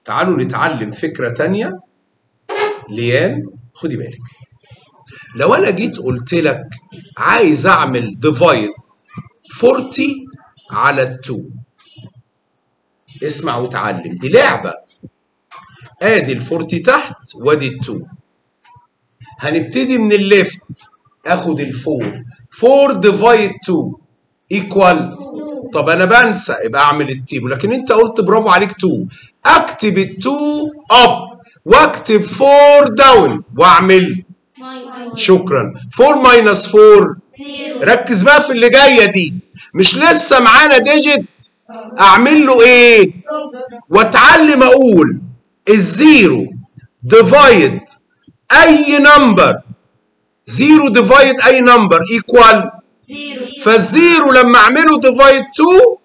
تعالوا نتعلم فكرة تانية ليان خدي بالك لو انا جيت قلت لك عايز اعمل ديفايد 40 على 2 اسمع وتعلم دي لعبة ادي ال 40 تحت وادي ال 2 هنبتدي من الليفت اخد ال 4 4 ديفايد 2 ايكوال طب انا بنسى يبقى اعمل التيبل لكن انت قلت برافو عليك 2 اكتب ال 2 اب واكتب 4 داون واعمل شكرا 4 ماينس 4 ركز بقى في اللي جايه دي مش لسه معانا ديجيت اعمل له ايه واتعلم اقول الزيرو ديفايد اي نمبر زيرو ديفايد اي نمبر ايكوال فالزيرو لما اعمله ديفايد 2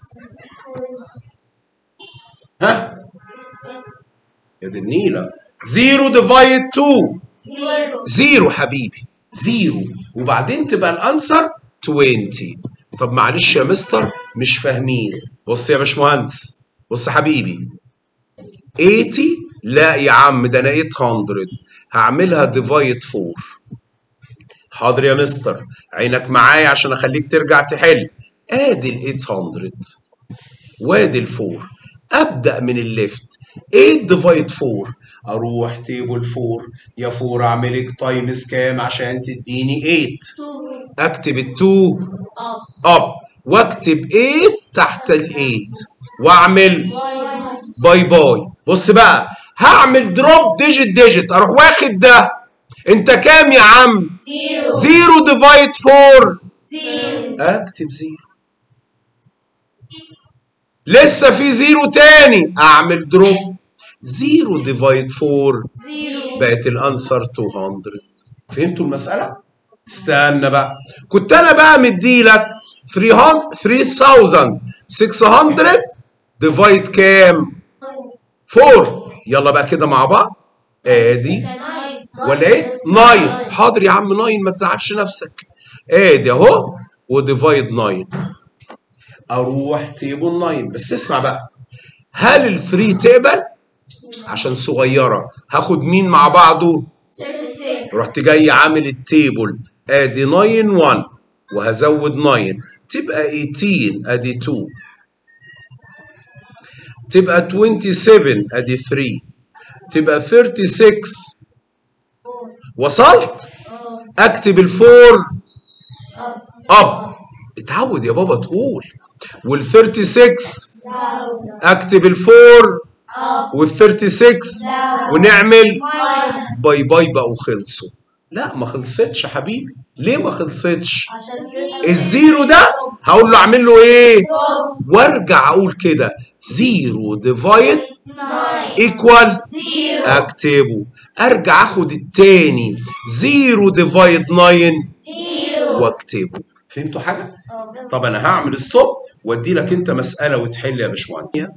ها يا دي النيله زيرو ديفايد 2 زيرو حبيبي زيرو وبعدين تبقى الانسر 20 طب معلش يا مستر مش فاهمين بص يا باشمهندس بص يا حبيبي 80 لا يا عم ده انا 800 هعملها ديفايد 4 حاضر يا مستر عينك معايا عشان اخليك ترجع تحل ادي ال 800 وادي ال 4 ابدا من الليفت 8 ديفايد 4 اروح تيبل 4 يا 4 اعمل لك تايمز كام عشان تديني 8 اكتب ال 2 اب واكتب 8 تحت ال 8 واعمل باي باي بص بقى هعمل دروب ديجيت ديجيت اروح واخد ده انت كام يا عم زيرو ديفايد 4 اكتب زيرو لسه في زيرو تاني اعمل دروب زيرو ديفايد 4 بقت الانسر 200 فهمتوا المساله استنى بقى كنت انا بقى مديلك 300 3600 ديفايد كام 4 يلا بقى كده مع بعض ادي ولا ايه 9 حاضر يا عم 9 ما تزعلش نفسك ادي اهو وديفايد 9 اروح تيبل 9 بس اسمع بقى هل ال 3 تقبل عشان صغيره هاخد مين مع بعضه رحت جاي عامل التيبل ادي 9 1 وهزود 9 تبقى 18 ادي 2 تبقى 27 ادي 3 تبقى 36 وصلت اكتب الفور اب اتعود يا بابا تقول وال 36 اكتب الفور وال 36 ونعمل باي باي بقوا خلصوا لا ما خلصتش يا حبيبي ليه ما خلصتش الزيرو ده هقول له اعمل له ايه وارجع اقول كده زيرو ديفايد ايكوال اكتبه ارجع اخد التاني زيرو ديفايد 9 واكتبه فهمتوا حاجه طب انا هعمل ستوب وادي لك انت مساله وتحل يا باشمهندس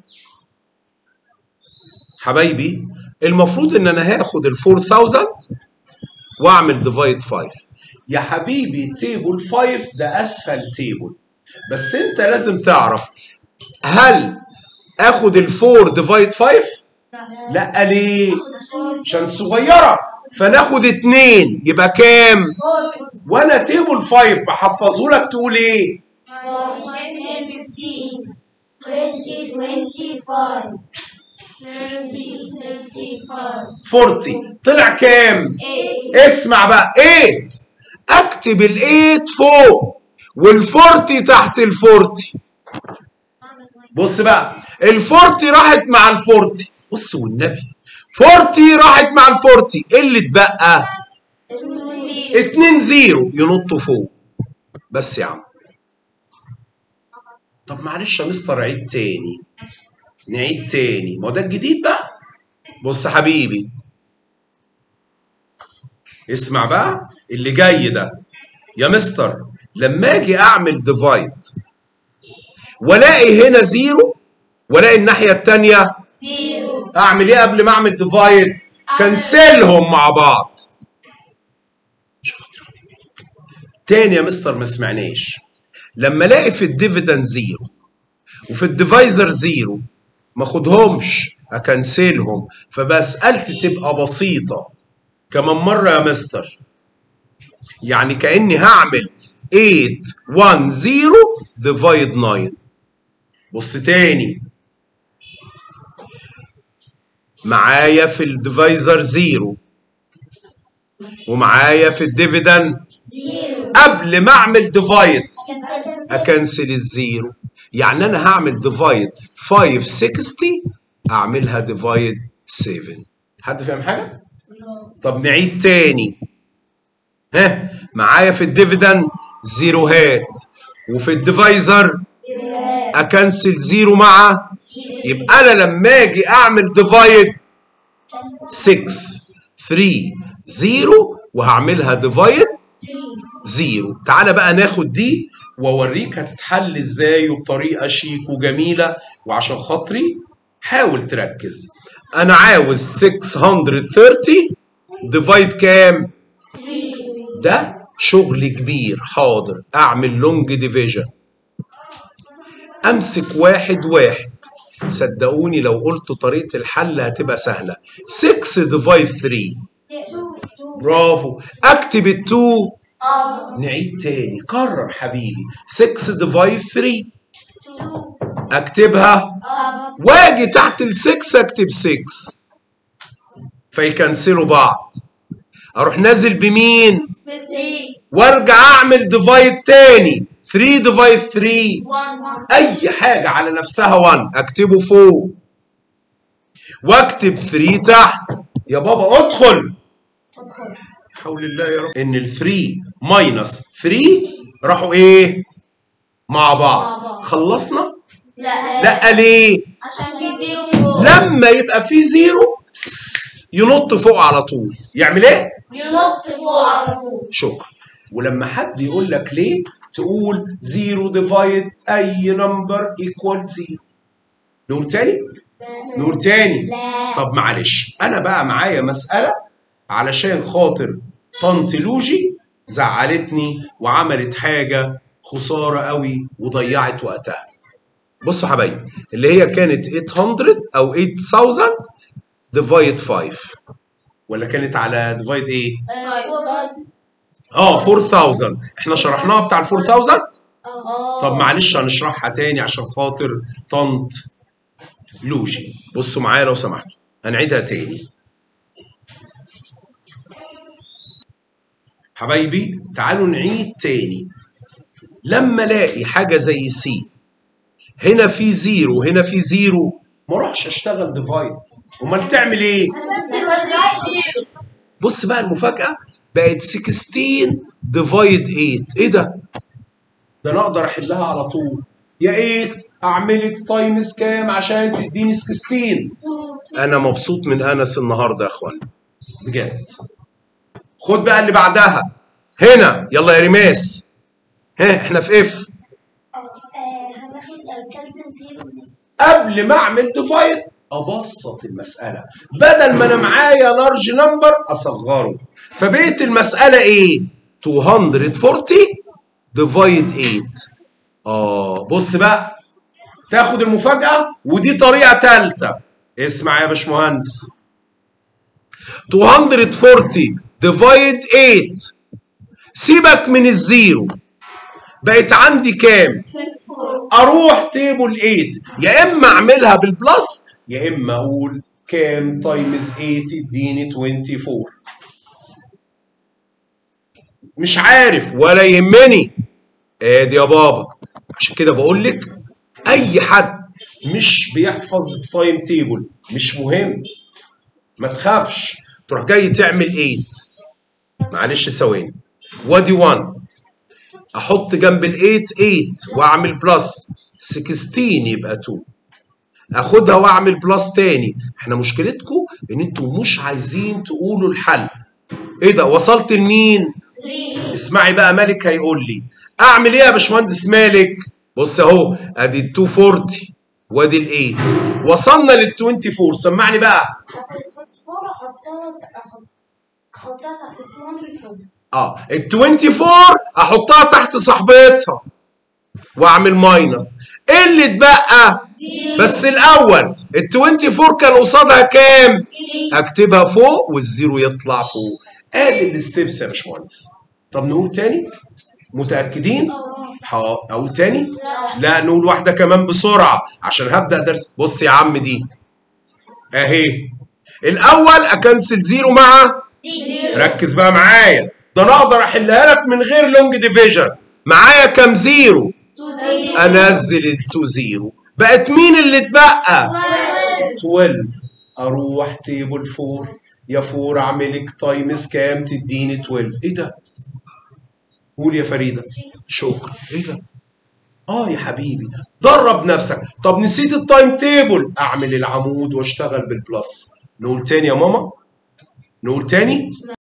حبايبي المفروض ان انا هاخد ال 4000 واعمل ديفايد 5 يا حبيبي تيبل 5 ده اسهل تيبل بس انت لازم تعرف هل اخد ال 4 ديفايد 5 لا ليه عشان صغيره فناخد اتنين يبقى كام وانا تيبل 5 بحفظه لك تقول ايه 40 طلع كام اسمع بقى 8 اكتب ال 8 فوق وال 40 تحت ال 40 بص بقى ال 40 راحت مع ال 40 بص والنبي 40 راحت مع ال 40 ايه اللي اتبقى 2 0 ينطوا فوق بس يا عم طب معلش يا مستر عيد تاني نعيد تاني ما هو ده الجديد بقى بص يا حبيبي اسمع بقى اللي جاي ده يا مستر لما اجي اعمل ديفايد والاقي هنا زيرو والاقي الناحيه الثانيه اعمل ايه قبل ما اعمل ديفايد كنسلهم مع بعض تاني يا مستر ما سمعناش لما الاقي في الديفيدند زيرو وفي الديفايزر زيرو ما اخدهمش اكنسلهم فمسألتي تبقى بسيطة كمان مرة يا مستر يعني كأني هعمل 8 1 0 ديفايد 9 بص تاني معايا في الديفايزر 0 ومعايا في الديفيدند قبل ما اعمل ديفايد اكنسل الزيرو يعني انا هعمل ديفايد 560 اعملها ديفايد 7 حد فاهم حاجه طب نعيد تاني ها معايا في الديفيدند زيروهات وفي الديفايزر اكنسل زيرو مع يبقى انا لما اجي اعمل ديفايد 6 3 0 وهعملها ديفايد 0 تعالى بقى ناخد دي واوريك هتتحل ازاي وبطريقه شيك وجميله وعشان خاطري حاول تركز انا عاوز 630 ديفايد كام ده شغل كبير حاضر اعمل لونج ديفيجن امسك واحد واحد صدقوني لو قلت طريقه الحل هتبقى سهله 6 ديفايد 3 برافو اكتب التو نعيد تاني كرر حبيبي 6 ديفايد 3 اكتبها واجي تحت ال 6 اكتب 6 فيكنسلوا بعض اروح نازل بمين وارجع اعمل ديفايد تاني 3 ديفايد 3 اي حاجه على نفسها 1 اكتبه فوق واكتب 3 تحت يا بابا ادخل حول الله يا رب ان ال 3 ماينس 3 راحوا ايه مع بعض خلصنا لا لا ليه عشان في زيرو لما يبقى في زيرو ينط فوق على طول يعمل ايه ينط فوق على طول شكرا ولما حد يقول لك ليه تقول زيرو ديفايد اي نمبر ايكوال زيرو نقول تاني نقول تاني لا طب معلش انا بقى معايا مساله علشان خاطر طنط لوجي زعلتني وعملت حاجه خساره قوي وضيعت وقتها بصوا حبايبي اللي هي كانت 800 او 8000 ديفايد 5 ولا كانت على ديفايد ايه اه 4000 احنا شرحناها بتاع ال 4000 طب معلش هنشرحها تاني عشان خاطر طنط لوجي بصوا معايا لو سمحتوا هنعيدها تاني حبايبي تعالوا نعيد تاني لما الاقي حاجه زي سي هنا في زيرو هنا في زيرو ما اروحش اشتغل ديفايد امال تعمل ايه بص بقى المفاجاه بقت 16 ديفايد 8 ايه ده ده انا اقدر احلها على طول يا 8 اعملك تايمز كام عشان تديني 16 انا مبسوط من انس النهارده يا اخوان بجد خد بقى اللي بعدها هنا يلا يا ريماس ها احنا في اف هناخد الكالسيوم زيرو قبل ما اعمل ديفايد ابسط المساله بدل ما انا معايا لارج نمبر اصغره فبقيت المساله ايه 240 ديفايد 8 اه بص بقى تاخد المفاجاه ودي طريقه ثالثه اسمع يا باشمهندس 240 ديفايد 8 سيبك من الزيرو بقت عندي كام اروح تيبل 8 يا اما اعملها بالبلس يا اما اقول كام تايمز 8 اديني 24 مش عارف ولا يهمني ادي يا بابا عشان كده بقول لك اي حد مش بيحفظ تايم تيبل مش مهم ما تخافش تروح جاي تعمل 8 معلش ثواني وادي 1 احط جنب ال 8 8 واعمل بلس 16 يبقى 2 اخدها واعمل بلس تاني احنا مشكلتكم ان انتوا مش عايزين تقولوا الحل ايه ده وصلت لمين اسمعي بقى مالك هيقول لي اعمل ايه يا باشمهندس مالك بص اهو ادي ال 240 وادي ال 8 وصلنا لل 24 سمعني بقى احطها تحت 240 اه ال 24 احطها تحت صاحبتها واعمل ماينس ايه اللي اتبقى بس الاول ال 24 كان قصادها كام اكتبها فوق والزيرو يطلع فوق ادي الستبس يا باشمهندس طب نقول تاني متاكدين ها اقول تاني لا نقول واحده كمان بسرعه عشان هبدا درس بص يا عم دي اهي الاول اكنسل زيرو مع ركز بقى معايا ده انا اقدر احلها لك من غير لونج ديفيجن معايا كام زيرو انزل التو زيرو بقت مين اللي اتبقى 12 اروح تيبل 4 يا 4 اعملك تايمز كام تديني 12 ايه ده قول يا فريده شكرا ايه ده اه يا حبيبي درب نفسك طب نسيت التايم تيبل اعمل العمود واشتغل بالبلس نقول تاني يا ماما نقول تاني